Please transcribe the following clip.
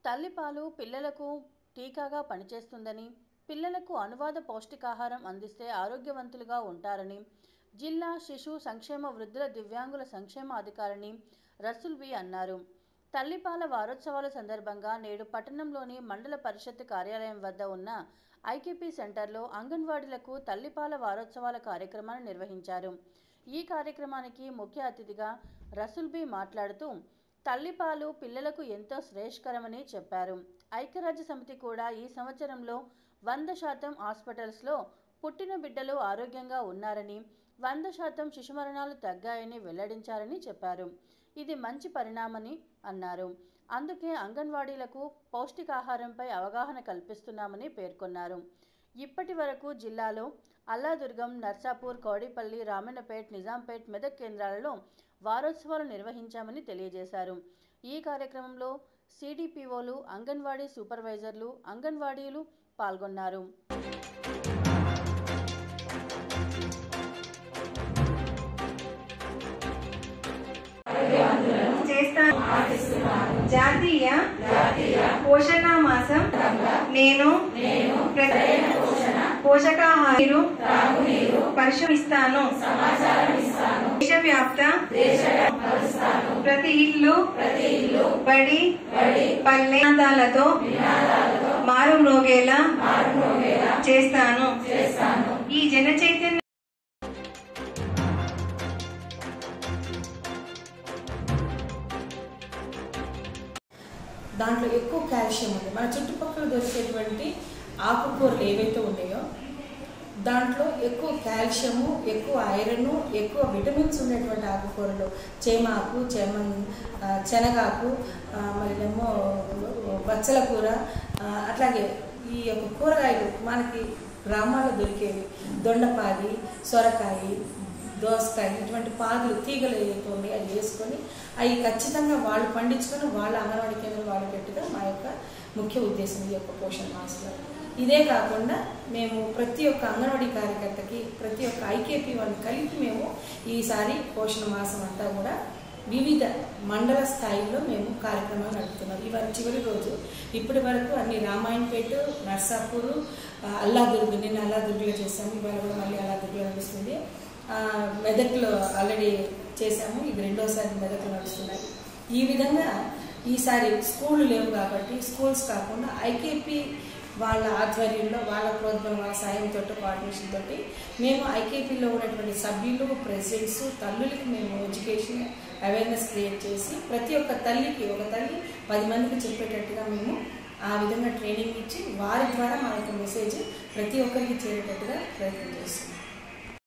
తల్లిపాలు పిల్లలకు టీకాగా పనిచేస్తుందని పిల్లలకు అనువాద పౌష్టికాహారం అందిస్తే ఆరోగ్యవంతులుగా ఉంటారని జిల్లా శిశు సంక్షేమ వృద్ధుల దివ్యాంగుల సంక్షేమ అధికారిని రసూల్ బి అన్నారు తల్లిపాల వారోత్సవాల సందర్భంగా నేడు పట్టణంలోని మండల పరిషత్ కార్యాలయం వద్ద ఉన్న ఐకేపీ సెంటర్లో అంగన్వాడీలకు తల్లిపాల వారోత్సవాల కార్యక్రమాన్ని నిర్వహించారు ఈ కార్యక్రమానికి ముఖ్య అతిథిగా రసూల్ బి మాట్లాడుతూ తల్లిపాలు పిల్లలకు ఎంతో శ్రేయస్కరమని చెప్పారు ఐక్యరాజ్య సమితి కూడా ఈ సంవత్సరంలో వంద శాతం హాస్పిటల్స్లో పుట్టిన బిడ్డలు ఆరోగ్యంగా ఉన్నారని వంద శాతం శిశుమరణాలు తగ్గాయని వెల్లడించారని చెప్పారు ఇది మంచి పరిణామని అన్నారు అందుకే అంగన్వాడీలకు పౌష్టికాహారంపై అవగాహన కల్పిస్తున్నామని పేర్కొన్నారు ఇప్పటి వరకు జిల్లాలో అల్లాదుర్గం నర్సాపూర్ కౌడిపల్లి రామన్నపేట్ నిజాంపేట్ మెదక్ కేంద్రాలలో వారోత్సవాలు నిర్వహించామని తెలియజేశారు ఈ కార్యక్రమంలో సిడిపిఓలు అంగన్వాడీ సూపర్వైజర్లు అంగన్వాడీలు పాల్గొన్నారు చేస్తాను జాతీయ పోషణ మాసం నేను ప్ర- పోషకాహారు పరిశోధిస్తాను దేశవ్యాప్త ప్రతి ఇల్లు బడి పల్లె నినాదాలతో మారు మ్రోగేలా చేస్తాను ఈ జన చైతన్య దాంట్లో ఎక్కువ కాల్షియం ఉంది మన చుట్టుపక్కల దొరికేటువంటి ఆకుకూరలు ఏవైతే ఉన్నాయో దాంట్లో ఎక్కువ కాల్షియము ఎక్కువ ఐరన్ ఎక్కువ విటమిన్స్ ఉన్నటువంటి ఆకుకూరలు చేమాకు చేమన్ ఆ, శనగాకు ఆ, మళ్ళేమో బచ్చల కూర ఆ, అట్లాగే ఈ యొక్క కూరగాయలు మనకి గ్రామాల్లో దొరికేవి దొండపాది సొరకాయ దోసకాయ ఇటువంటి పాదులు తీగలు ఏవైతే ఉన్నాయో అవి వేసుకొని అవి ఖచ్చితంగా వాళ్ళు పండించుకొని వాళ్ళ అంగన్వాడీ కేంద్రం వాళ్ళు పెట్టుగా మా యొక్క ముఖ్య ఉద్దేశం ఈ యొక్క పోషణ మాసంలో ఇదే కాకుండా మేము ప్రతి ఒక్క అంగన్వాడీ కార్యకర్తకి ప్రతి ఒక్క ఐకేపీ వాళ్ళని కలిపి మేము ఈసారి పోషణ మాసం అంతా కూడా వివిధ మండల స్థాయిలో మేము కార్యక్రమాలు నడుపుతున్నాం ఇవాళ చివరి రోజు ఇప్పటి వరకు అన్ని రామాయణపేట నర్సాపూర్ ఆ, అల్లాదుర్గ్ నిన్న అల్లాదుర్గ్లో చేసాము ఇవాళ కూడా మళ్ళీ అల్లాదుర్గ్లో నడుస్తుంది ఆ, మెదక్లో ఆల్రెడీ చేశాము ఇది రెండోసారి మెదక్లో నడుస్తున్నాయి ఈ విధంగా ఈసారి స్కూళ్ళు లేవు కాబట్టి స్కూల్స్ కాకుండా ఐకేపీ వాళ్ళ ఆధ్వర్యంలో వాళ్ళ ప్రోద్బలం వాళ్ళ సాయంతో కోఆర్డినేషన్ తోటి మేము ఐకేపీలో ఉన్నటువంటి సభ్యులు ప్రెసిడెంట్స్ తల్లులకి మేము ఎడ్యుకేషన్ అవేర్నెస్ క్రియేట్ చేసి ప్రతి ఒక్క తల్లికి ఒక తల్లి పది మందికి చెప్పేటట్టుగా మేము ఆ విధంగా ట్రైనింగ్ ఇచ్చి వారి ద్వారా మా యొక్క మెసేజ్ ప్రతి ఒక్కరికి చేరేటట్టుగా ప్రయత్నం చేస్తున్నాం